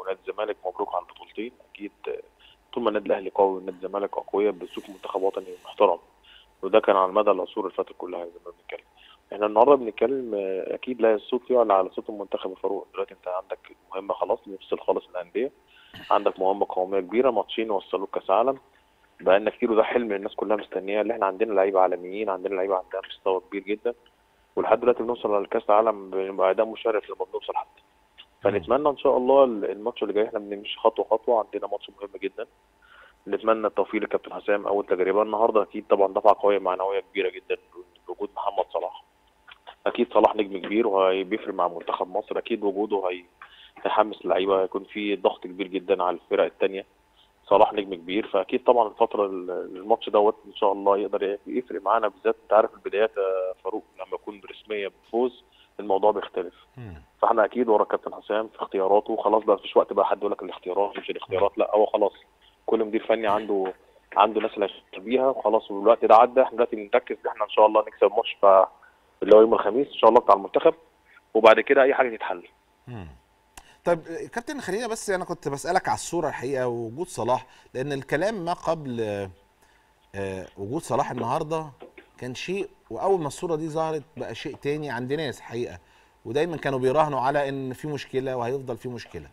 ونادي الزمالك مبروك على البطولتين اكيد طول ما النادي الاهلي قوي والنادي الزمالك اقوياء بنشوف منتخب وطني محترم وده كان على مدى العصور اللي فاتت كلها زي ما بنتكلم احنا النهارده بنتكلم آه، اكيد لا الصوت يعلى على صوت المنتخب يا فاروق دلوقتي انت عندك مهمه خلاص نفصل خالص الانديه عندك مهمه قوميه كبيره ماتشين يوصلوك كاس عالم بقالنا كتير وده حلم الناس كلها مستنياه اللي احنا عندنا لعيبه عالميين عندنا لعيبه عندها مستوى كبير جدا ولحد دلوقتي بنوصل لكاس العالم باداء مشرف لما بنوصل حتى فنتمنى ان شاء الله الماتش اللي جاي احنا بنمشي خطوه خطوه عندنا ماتش مهم جدا نتمنى التوفيق لكابتن حسام اول تجربه النهارده اكيد طبعا دفعه قويه معنويه كبيره جدا بوجود محمد صلاح اكيد صلاح نجم كبير وهيفرق مع منتخب مصر اكيد وجوده هي هيحمس اللعيبه هيكون في ضغط كبير جدا على الفرق الثانيه صلاح نجم كبير فاكيد طبعا الفتره الماتش دوت ان شاء الله يقدر يفرق معانا بالذات انت عارف البدايات يا فاروق لما يكون رسميه بفوز الموضوع بيختلف مم. فاحنا اكيد ورا كابتن حسام في اختياراته خلاص بقى مفيش وقت بقى حد يقول لك الاختيارات مش الاختيارات لا هو خلاص كل مدير فني عنده عنده ناس اللي هيشتغل بيها وخلاص والوقت ده عدى احنا دلوقتي بنركز ان احنا ان شاء الله نكسب الماتش بتاع اللي هو يوم الخميس ان شاء الله بتاع المنتخب وبعد كده اي حاجه تتحل مم. طيب آه، كابتن خلينا بس انا كنت بسالك على الصوره الحقيقه ووجود صلاح لان الكلام ما قبل آه، آه، وجود صلاح النهارده كان شيء واول ما الصوره دي ظهرت بقى شيء تاني عند ناس حقيقه ودايما كانوا بيراهنوا على ان في مشكله وهيفضل في مشكله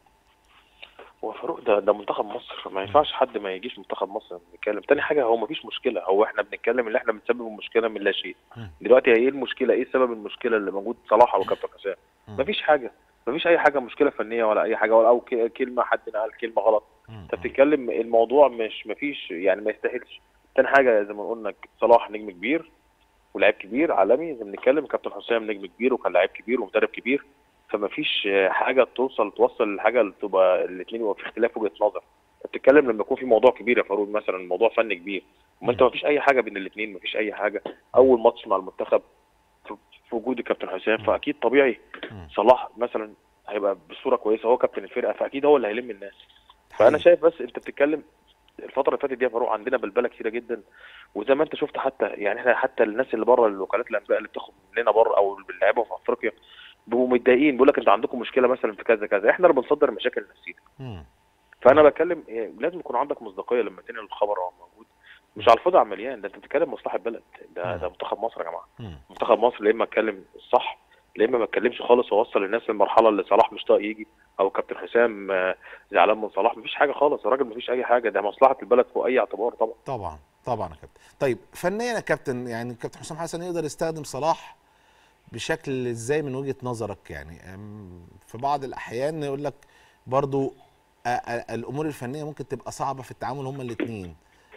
هو فاروق ده ده منتخب مصر ما ينفعش حد ما يجيش منتخب مصر نتكلم تاني حاجه هو ما فيش مشكله هو احنا بنتكلم اللي احنا بنسبب المشكله من لا شيء مم. دلوقتي ايه المشكله ايه سبب المشكله اللي موجود صلاح او كابتن حسام مم. ما فيش حاجه ما فيش اي حاجه مشكله فنيه ولا اي حاجه ولا او ك- كلمه حد نقل كلمه غلط مم. انت بتتكلم الموضوع مش ما فيش يعني ما يستاهلش تاني حاجه زي ما قلنا صلاح نجم كبير ولاعيب كبير عالمي زي ما بنتكلم كابتن حسام نجم كبير وكان لاعب كبير ومدرب كبير فما فيش حاجه توصل توصل لحاجه اللي تبقى الاثنين يبقى في اختلاف وجهه نظر انت بتتكلم لما يكون في موضوع كبير يا فاروق مثلا موضوع فني كبير ما انت ما فيش اي حاجه بين الاثنين ما فيش اي حاجه اول ماتش مع المنتخب في في وجود الكابتن حسام فاكيد طبيعي مم. صلاح مثلا هيبقى بصوره كويسه هو كابتن الفرقه فاكيد هو اللي هيلم الناس فانا حقيقي. شايف بس انت بتتكلم الفتره اللي فاتت دي يا فاروق عندنا بلبله كتيره جدا وزي ما انت شفت حتى يعني احنا حتى الناس اللي بره الوكالات الانباء اللي بتاخد مننا بره او اللعيبه في افريقيا بيبقوا متضايقين بيقول لك انتوا عندكم مشكله مثلا في كذا كذا احنا اللي بنصدر المشاكل لنفسينا مم. فانا بتكلم إيه، لازم يكون عندك مصداقيه لما تنقل الخبر هو موجود مش على الفاضي على المليان ده انت بتتكلم مصلحه البلد ده ده منتخب مصر يا جماعه مم. منتخب مصر يا اما اتكلم الصح يا اما ما اتكلمش خالص واوصل للناس للمرحله اللي صلاح مش طايق يجي او كابتن حسام آه، زعلان من صلاح مفيش حاجه خالص الراجل مفيش اي حاجه ده مصلحه البلد فوق اي اعتبار طبعا طبعا طبعا يا كابتن طيب فنيا يا كابتن يعني كابتن حسام حسن يقدر يستخدم صلاح بشكل ازاي من وجهة نظرك يعني أم، في بعض الاحيان يقول لك برضو أ- أ- الامور الفنيه ممكن تبقى صعبه في التعامل هما الاثنين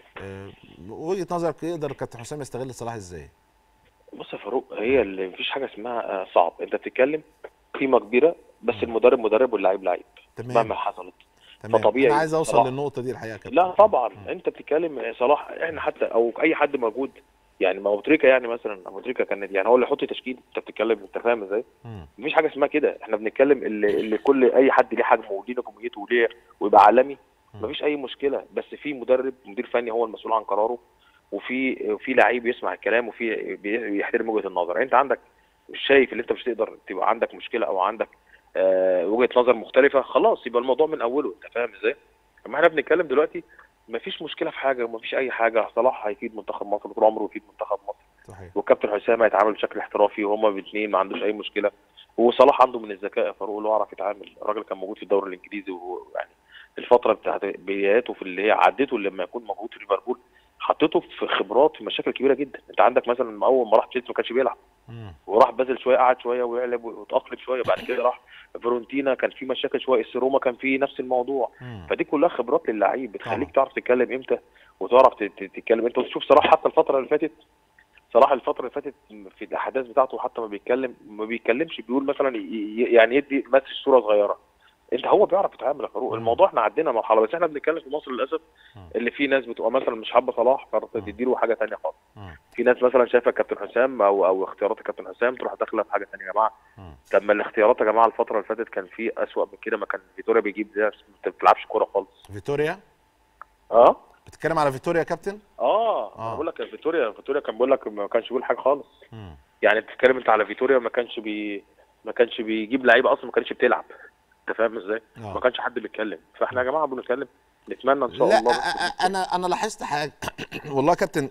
وجهة نظرك يقدر كابتن حسام يستغل صلاح ازاي بص يا فاروق هي اللي مفيش حاجه اسمها آه، صعب انت بتتكلم قيمه كبيره بس المدرب مدرب واللعيب لعيب تمام مهما حصلت تمام فطبيعي انا عايز اوصل صلاح. للنقطه دي الحقيقه يا كابتن لا طبعا انت بتتكلم صلاح احنا حتى او اي حد موجود يعني ما ابو تريكه يعني مثلا ابو تريكه كان يعني هو اللي يحط تشكيل انت بتتكلم انت فاهم ازاي؟ مم. مفيش حاجه اسمها كده احنا بنتكلم اللي, اللي كل اي حد ليه حجمه وليه نجوميته وليه ويبقى عالمي مم. مفيش اي مشكله بس في مدرب مدير فني هو المسؤول عن قراره وفي في لعيب يسمع الكلام وفي بي- بيحترم وجهه النظر انت عندك شايف اللي انت مش تقدر تبقى عندك مشكله او عندك آه وجهه نظر مختلفه خلاص يبقى الموضوع من اوله انت فاهم ازاي؟ اما احنا بنتكلم دلوقتي مفيش مشكله في حاجه ومفيش اي حاجه صلاح هيفيد منتخب مصر طول عمره يفيد منتخب مصر صحيح والكابتن حسام هيتعامل بشكل احترافي وهما الاثنين ما عندوش اي مشكله وصلاح عنده من الذكاء يا فاروق اللي هو يعرف يتعامل الراجل كان موجود في الدوري الانجليزي ويعني الفتره بتاعت بداياته في اللي هي عدته لما يكون موجود في ليفربول حطيته في خبرات في مشاكل كبيره جدا انت عندك مثلا اول ما راح تشيلسي ما كانش بيلعب مم. وراح بازل شويه قعد شويه ويعلب وتاقلم شويه بعد كده راح فيرونتينا كان في مشاكل شويه السيروما كان في نفس الموضوع مم. فدي كلها خبرات للعيب بتخليك طبعا. تعرف تتكلم امتى وتعرف ت- ت- تتكلم انت وتشوف صلاح حتى الفتره اللي فاتت صلاح الفتره اللي فاتت في الاحداث بتاعته حتى ما بيتكلم ما بيتكلمش بيقول مثلا ي- ي- يعني يدي مثل صوره صغيره انت هو بيعرف يتعامل يا فاروق مم. الموضوع احنا عدينا مرحله بس احنا بنتكلم في مصر للاسف مم. اللي في ناس بتبقى مثلا مش حابه صلاح فتديله حاجه ثانيه خالص مم. في ناس مثلا شايفه كابتن حسام او او اختيارات الكابتن حسام تروح داخله في حاجه ثانيه يا جماعه مم. طب ما الاختيارات يا جماعه الفتره اللي فاتت كان في اسوأ من كده ما كان فيتوريا بيجيب ناس ما بتلعبش كوره خالص فيتوريا اه بتتكلم على فيتوريا يا كابتن اه آه. انا بقول لك فيتوريا فيتوريا كان بيقول لك ما كانش بيقول حاجه خالص مم. يعني بتتكلم انت على فيتوريا ما كانش بي ما كانش بيجيب لعيبه اصلا ما كانش بتلعب انت فاهم ازاي؟ آه. ما كانش حد بيتكلم فاحنا يا جماعه بنتكلم نتمنى ان شاء لا الله أ- أ- انا انا لاحظت حاجه والله يا كابتن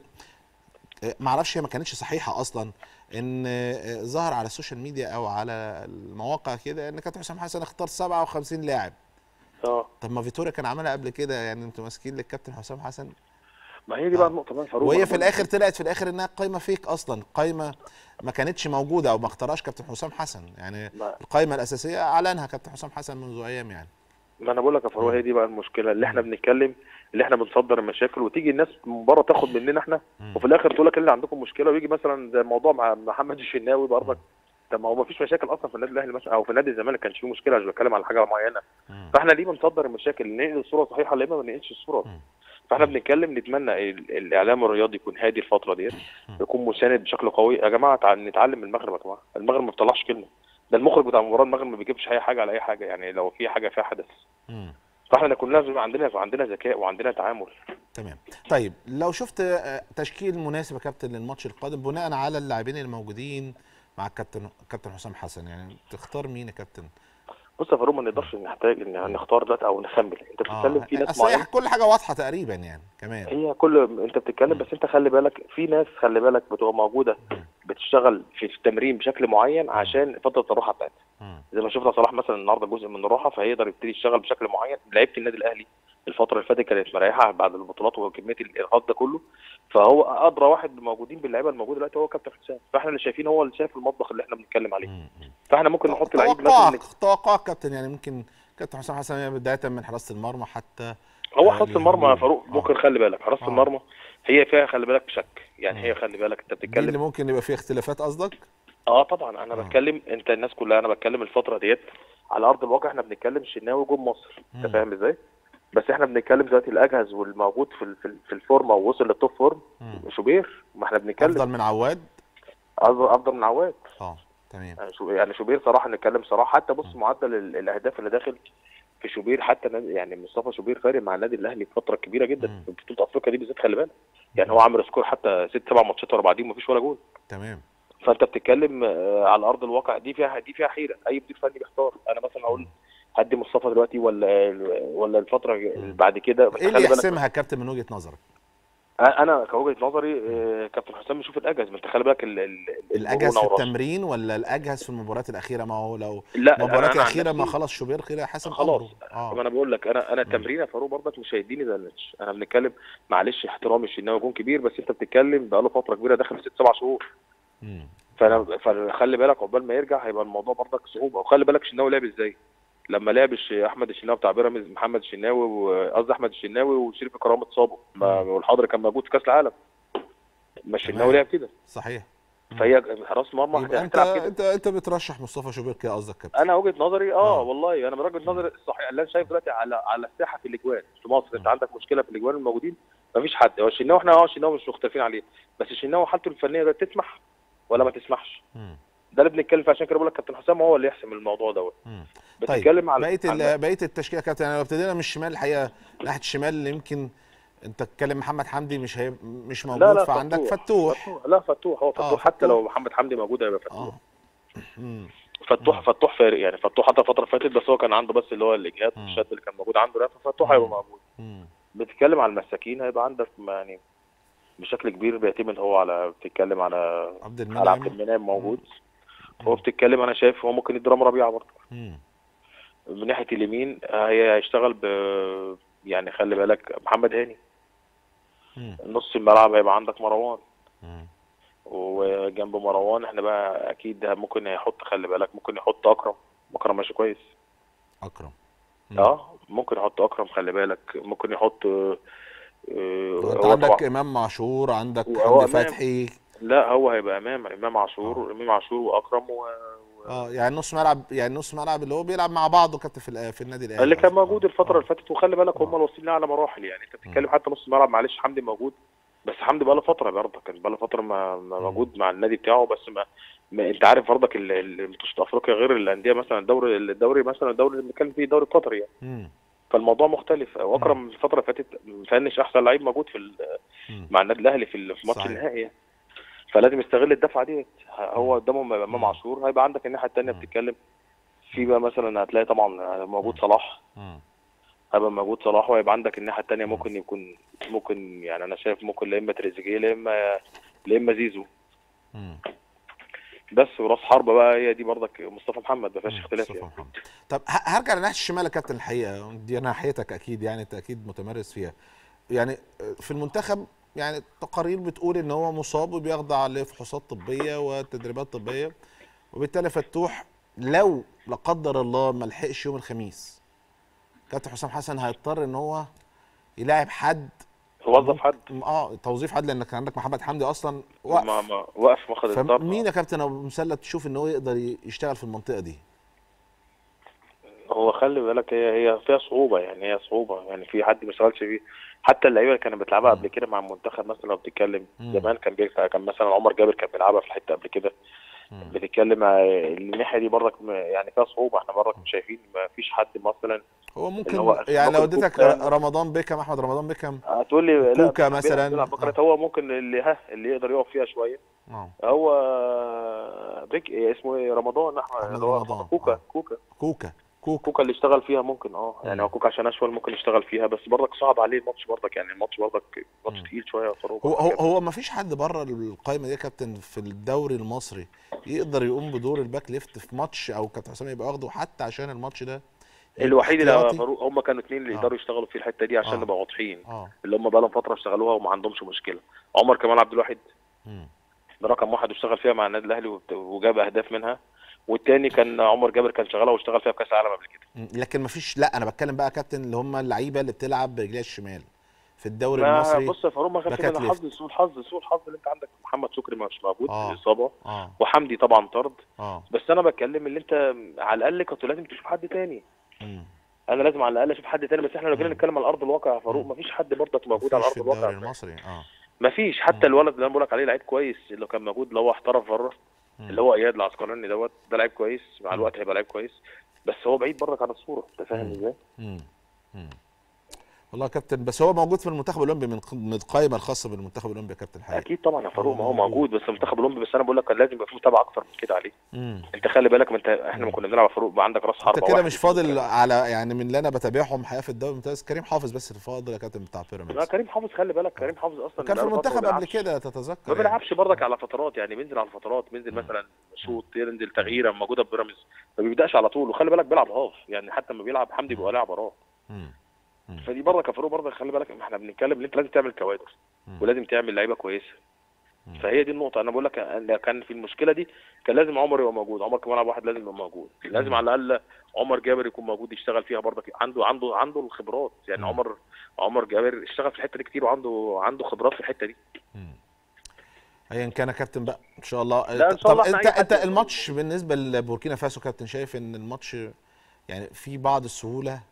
ما اعرفش هي ما كانتش صحيحه اصلا ان آه، ظهر على السوشيال ميديا او على المواقع كده ان كابتن حسام حسن اختار 57 لاعب اه طب ما فيتوريا كان عملها قبل كده يعني انتوا ماسكين للكابتن حسام حسن ما هي دي بقى النقطه بقى يا فاروق وهي أنا في بقول الاخر لك. طلعت في الاخر انها قايمه فيك اصلا قايمه ما كانتش موجوده او ما اختارهاش كابتن حسام حسن يعني ما- القايمه الاساسيه اعلنها كابتن حسام حسن منذ ايام يعني ما انا بقول لك يا فاروق هي دي بقى المشكله اللي احنا بنتكلم اللي احنا بنصدر المشاكل وتيجي الناس من بره تاخد مننا احنا مم. وفي الاخر تقول لك اللي عندكم مشكله ويجي مثلا زي الموضوع مع محمد الشناوي برضك طب ما هو ما فيش مشاكل اصلا في النادي الاهلي مثلا او في نادي الزمالك كانش فيه مشكله مش بتكلم على حاجه معينه مم. فاحنا ليه بنصدر المشاكل ننقل الصوره صحيحه ليه ما بننقلش الصوره مم. فاحنا بنتكلم نتمنى ال- الاعلام الرياضي يكون هادي الفتره ديت يكون مساند بشكل قوي يا جماعه تع- نتعلم من المغرب يا جماعه المغرب ما بيطلعش كلمه ده المخرج بتاع المباراه المغرب ما بيجيبش اي حاجه على اي حاجه يعني لو في حاجه فيها حدث مم. فاحنا نكون لازم يبقى عندنا عندنا ذكاء وعندنا تعامل تمام طيب لو شفت آه، تشكيل مناسب يا كابتن للماتش القادم بناء على اللاعبين الموجودين مع الكابتن كابتن حسام حسن يعني تختار مين يا كابتن؟ بص يا فاروق ما نقدرش نحتاج ان نختار دلوقتي او نخمن انت بتتكلم في ناس أصل هي معينه كل حاجه واضحه تقريبا يعني كمان هي كل انت بتتكلم بس انت خلي بالك في ناس خلي بالك بتبقى موجوده بتشتغل في التمرين بشكل معين عشان فتره الراحه بتاعتها مم. زي ما شفنا صلاح مثلا النهارده جزء من الراحه فهيقدر يبتدي يشتغل بشكل معين لعيبه النادي الاهلي الفتره اللي فاتت كانت مريحه بعد البطولات وكميه الارهاق ده كله فهو ادرى واحد موجودين باللعيبه الموجوده دلوقتي هو كابتن حسام فاحنا اللي شايفين هو اللي شايف المطبخ اللي احنا بنتكلم عليه مم. مم. فاحنا ممكن نحط لعيب توقعك مثلا توقعك كابتن يعني ممكن كابتن حسام حسن بدايه من حراسه المرمى حتى هو آه، حراسه المرمى يا فاروق آه. ممكن خلي بالك حراسه آه. المرمى هي فيها خلي بالك شك يعني مم. هي خلي بالك انت دي بتتكلم اللي ممكن يبقى فيها اختلافات قصدك؟ اه طبعا انا آه. بتكلم انت الناس كلها انا بتكلم الفتره ديت على ارض الواقع احنا بنتكلم الشناوي جم مصر انت مم. فاهم ازاي بس احنا بنتكلم دلوقتي الاجهز والموجود في ال- في ال- في الفورمه ووصل للتوب فورم مم. شوبير ما احنا بنتكلم افضل من عواد؟ افضل افضل من عواد اه تمام يعني شو- يعني شوبير صراحه نتكلم صراحه حتى بص معدل ال- الاهداف اللي داخل في شوبير حتى نادي- يعني مصطفى شوبير فارق مع النادي الاهلي فتره كبيره جدا مم. في بطوله افريقيا دي بالذات خلي بالك يعني هو عامل سكور حتى ست سبع ماتشات ورا بعضيهم مفيش ولا جول تمام فانت بتتكلم آه، على ارض الواقع دي فيها دي فيها حيره اي مدير فني بيختار انا مثلا اقول هدي مصطفى دلوقتي ولا ولا الفتره اللي بعد كده بس ايه اللي خلي بالك يحسمها يا كابتن من وجهه نظرك؟ انا كوجهه نظري آه، كابتن حسام يشوف الاجهز ما انت خلي بالك ال- ال- الاجهز في المرونة والرصد. التمرين ولا الاجهز في المباريات الاخيره ما هو لو لا أنا- المباريات أنا عن الاخيره ما نفسي- خلص شوبير كده حسم خلاص امره ما اه انا بقول لك انا انا التمرين يا فاروق برضك مش هيديني زي الماتش انا بنتكلم معلش احترامي الشناوي جون كبير بس انت بتتكلم بقاله فتره كبيره داخل في ست سبع شهور مم. فانا فخلي بالك عقبال ما يرجع هيبقى الموضوع برضك صعوبه وخلي بالك الشناوي لعب ازاي لما لعب الش- احمد الشناوي بتاع بيراميدز محمد الشناوي وقصدي احمد الشناوي وشريف اكرام اتصابوا ما- والحضري كان موجود في كاس العالم ما الشناوي تمام. لعب كده صحيح فهي حراس مرمى يبقى انت هتلعب كده انت انت بترشح مصطفى شوبير كده قصدك كابتن انا وجهه نظري اه, آه. والله انا من وجهه نظري الصحيح اللي انا شايف دلوقتي على على الساحه في الاجوان في مصر انت عندك مشكله في الاجوان الموجودين مفيش حد هو الشناوي احنا اه الشناوي مش مختلفين عليه بس الشناوي حالته الفنيه ده تسمح ولا ما تسمحش مم. ده اللي بنتكلم فيه عشان كده بقول لك كابتن حسام هو اللي يحسم الموضوع دوت مم. طيب بتتكلم على بقيه على- ال- بقيه التشكيله يا كابتن يعني لو ابتدينا من الشمال الحقيقه ناحيه الشمال اللي يمكن انت تتكلم محمد حمدي مش هي مش موجود لا لا فعندك فتوح فتوح لا فتوح هو فتوح آه، حتى فتوح. لو محمد حمدي موجود هيبقى فتوح اه مم. فتوح فتوح فارق يعني فتوح حتى الفتره اللي فاتت بس هو كان عنده بس اللي هو الاجهاد مم. والشد اللي كان موجود عنده ده ففتوح هيبقى موجود مم. بتتكلم على المساكين هيبقى عندك يعني بشكل كبير بيعتمد هو على بتتكلم على عبد على عبد المنعم المنعم موجود هو بتتكلم انا شايف هو ممكن يدي رامي ربيعه برضه مم. من ناحيه اليمين هي هيشتغل ب يعني خلي بالك محمد هاني مم. نص الملعب هيبقى عندك مروان مم. وجنب مروان احنا بقى اكيد ممكن يحط خلي بالك ممكن يحط اكرم اكرم ماشي كويس اكرم مم. اه ممكن يحط اكرم خلي بالك ممكن يحط آه، آه، انت هو عندك طبعا امام معشور عندك وهو حمدي إمام. فتحي لا هو هيبقى امام امام عاشور امام عاشور واكرم و... و... اه يعني نص ملعب يعني نص ملعب اللي هو بيلعب مع بعضه كابتن في الأ- في النادي الاهلي اللي كان قصدي. موجود آه. الفتره آه. اللي فاتت وخلي بالك هم آه. اللي واصلين على مراحل يعني انت بتتكلم حتى نص الملعب معلش حمدي موجود بس حمدي بقى له فتره برضه كان بقى له فتره ما ما مم. موجود مع النادي بتاعه بس ما, ما انت عارف برضك ال- ال- ماتشات افريقيا غير الانديه مثلا الدوري الدوري مثلا الدوري اللي بنتكلم فيه الدوري القطري يعني مم. فالموضوع مختلف واكرم الفتره اللي فاتت مفنش احسن لعيب موجود في ال- مم. مع النادي الاهلي في ال- في ماتش صحيح. النهائي يعني. فلازم يستغل الدفعه ديت هو قدامهم امام مم. عاشور هيبقى عندك الناحيه الثانيه مم. بتتكلم في بقى مثلا هتلاقي طبعا موجود صلاح مم. هيبقى موجود صلاح وهيبقى عندك الناحيه الثانيه ممكن يكون ممكن يعني انا شايف ممكن لا اما تريزيجيه لا اما لا اما زيزو مم. بس وراس حربه بقى هي دي برضك مصطفى محمد ما فيهاش اختلاف مصطفى يعني محمد. طب ه- هرجع لناحيه الشمال يا كابتن الحقيقه دي ناحيتك اكيد يعني انت اكيد متمرس فيها يعني في المنتخب يعني التقارير بتقول ان هو مصاب وبيخضع لفحوصات طبيه وتدريبات طبيه وبالتالي فتوح لو لا قدر الله ما لحقش يوم الخميس كابتن حسام حسن هيضطر ان هو يلاعب حد وظف حد اه توظيف حد لانك عندك محمد حمدي اصلا وقف ما ما وقف واخد الطرد فمين يا كابتن ابو مسلة تشوف ان هو يقدر ي- يشتغل في المنطقه دي هو خلي بالك هي هي فيها صعوبة يعني هي صعوبة يعني في حد ما اشتغلش فيه حتى اللعيبة اللي كانت بتلعبها قبل كده مع المنتخب مثلا لو بتتكلم مم. زمان كان بيلعب كان مثلا عمر جابر كان بيلعبها في الحتة قبل كده مم. بتتكلم ع- الناحية دي برضك م- يعني فيها صعوبة احنا برضك مش شايفين ما فيش حد مثلا هو ممكن هو- يعني لو ممكن اديتك كوكا- رمضان بيكم احمد رمضان بيكم هتقول لي لا كوكا بيلعب- مثلاً. بيلعب بكرة هو ممكن اللي ها اللي يقدر يقف فيها شوية اه هو بيك اسمه ايه رمضان احمد أحمد اللي هو رمضان. كوكا آه. كوكا كوكا كوكا كوكا اللي اشتغل فيها ممكن اه يعني مم. هو كوكا عشان اشول ممكن يشتغل فيها بس برضك صعب عليه الماتش برضك يعني الماتش برضك ماتش مم. تقيل شويه يا فاروق هو هو هو ما فيش حد بره القائمه دي يا كابتن في الدوري المصري يقدر يقوم بدور الباك ليفت في ماتش او كابتن حسام يبقى واخده حتى عشان الماتش ده يبقى الوحيد اللي يا احتياطي. فاروق هم كانوا اثنين اللي آه. يقدروا يشتغلوا في الحته دي عشان آه. نبقى واضحين اه اللي هم بقى لهم فتره اشتغلوها وما عندهمش مشكله عمر كمال عبد الواحد مم. ده رقم واحد واشتغل فيها مع النادي الاهلي وبت- وجاب اهداف منها والتاني كان عمر جابر كان شغالها واشتغل فيها في كاس العالم قبل كده مم. لكن ما فيش لا انا بتكلم بقى يا كابتن اللي هم اللعيبه اللي بتلعب برجليها الشمال في الدوري ما المصري بص يا فاروق ما كانش باكات من الحظ سوء الحظ سوء الحظ اللي انت عندك محمد شكري مش موجود آه. الاصابه اه وحمدي طبعا طرد اه بس انا بتكلم اللي انت على الاقل كنت لازم تشوف حد تاني مم. انا لازم على الاقل اشوف حد تاني بس احنا لو جينا مم. نتكلم على ارض الواقع يا فاروق مفيش حد برضك موجود على مفيش ارض في الدوري الواقع المصري اه مفيش حتى الولد اللي انا بقول لك عليه لعيب كويس اللي كان موجود اللي هو احترف بره مم. اللي هو اياد العسقلاني دوت ده لعيب كويس مع مم. الوقت هيبقى لعيب كويس بس هو بعيد برضك عن الصوره انت فاهم مم. ازاي؟ مم. مم. والله يا كابتن بس هو موجود في المنتخب الاولمبي من من القائمه الخاصه بالمنتخب الاولمبي يا كابتن حقيقي اكيد طبعا يا فاروق ما هو هو موجود. موجود بس المنتخب الاولمبي بس انا بقول لك كان لازم يبقى في متابعه اكتر من كده عليه مم. انت خلي بالك ما انت احنا ما كنا بنلعب يا فاروق بقى عندك راس حربه انت كده واحد مش اتنين، فاضل تلاتة. على يعني من اللي انا بتابعهم حقيقه في الدوري الممتاز كريم حافظ بس اللي فاضل يا كابتن بتاع لا بيراميدز كريم حافظ خلي بالك كريم حافظ اصلا كان في بقاله فترة ما المنتخب قبل بيلعبش. كده تتذكر ما يعني. بيلعبش برضك على فترات يعني بينزل على فترات بينزل مثلا شوط ينزل تغييره موجوده في بيراميدز ما بيبداش على طول وخلي بالك بيلعب هاف يعني حتى لما بيلعب حمدي بيبقى لاعب وراه مم. مم. فدي برضك يا فاروق برضك خلي بالك احنا بنتكلم ان انت لازم تعمل كوادر مم. ولازم تعمل لعيبه كويسه مم. فهي دي النقطه انا بقول لك أن كان في المشكله دي كان لازم عمر يبقى موجود عمر كمان واحد لازم يبقى موجود لازم مم. على الاقل عمر جابر يكون موجود يشتغل فيها برضك عنده عنده عنده الخبرات يعني مم. عمر عمر جابر اشتغل في الحته دي كتير وعنده عنده خبرات في الحته دي مم. ايا كان يا كابتن بقى ان شاء الله لا، إن شاء طب الله إحنا انت أي حد انت يقدر. الماتش بالنسبه لبوركينا فاسو كابتن شايف ان الماتش يعني في بعض السهوله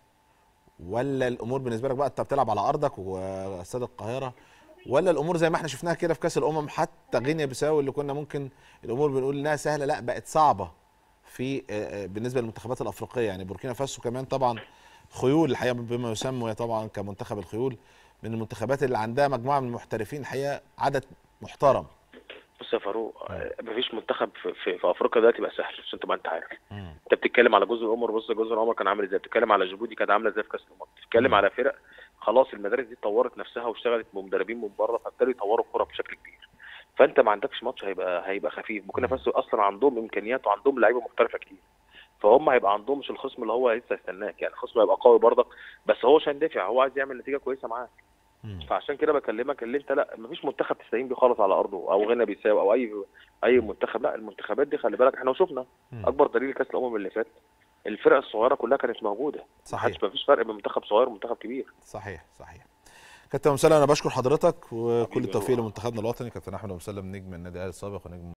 ولا الامور بالنسبه لك بقى انت بتلعب على ارضك واستاد القاهره ولا الامور زي ما احنا شفناها كده في كاس الامم حتى غينيا بيساو اللي كنا ممكن الامور بنقول انها سهله لا بقت صعبه في آه، آه، بالنسبه للمنتخبات الافريقيه يعني بوركينا فاسو كمان طبعا خيول الحقيقه بما يسمى طبعا كمنتخب الخيول من المنتخبات اللي عندها مجموعه من المحترفين الحقيقه عدد محترم بص يا فاروق آه، مفيش منتخب في, في, في افريقيا دلوقتي بقى سهل عشان تبقى انت عارف مم. انت بتتكلم على جزر القمر بص جزر القمر كان عامل ازاي بتتكلم على جيبوتي كانت عامله ازاي في كاس الامم بتتكلم مم. على فرق خلاص المدارس دي طورت نفسها واشتغلت بمدربين من بره فابتدوا يطوروا الكره بشكل كبير فانت ما عندكش ماتش هيبقى هيبقى خفيف بوركينا مم. فاسو اصلا عندهم امكانيات وعندهم لعيبه محترفه كتير فهم هيبقى عندهم مش الخصم اللي هو لسه يستناك يعني الخصم هيبقى قوي برضك بس هو عشان دافع هو عايز يعمل نتيجه كويسه معاك مم. فعشان كده بكلمك اللي انت لا مفيش منتخب تستهين بيه خالص على ارضه او غينيا بيساو او اي اي منتخب لا المنتخبات دي خلي بالك احنا شفنا مم. اكبر دليل كاس الامم اللي فات الفرق الصغيره كلها كانت موجوده صحيح محدش مفيش فرق بين منتخب صغير ومنتخب كبير صحيح صحيح كابتن مسلم انا بشكر حضرتك وكل حبيبي يا التوفيق روح. لمنتخبنا الوطني كابتن احمد مسلم نجم النادي الاهلي السابق ونجم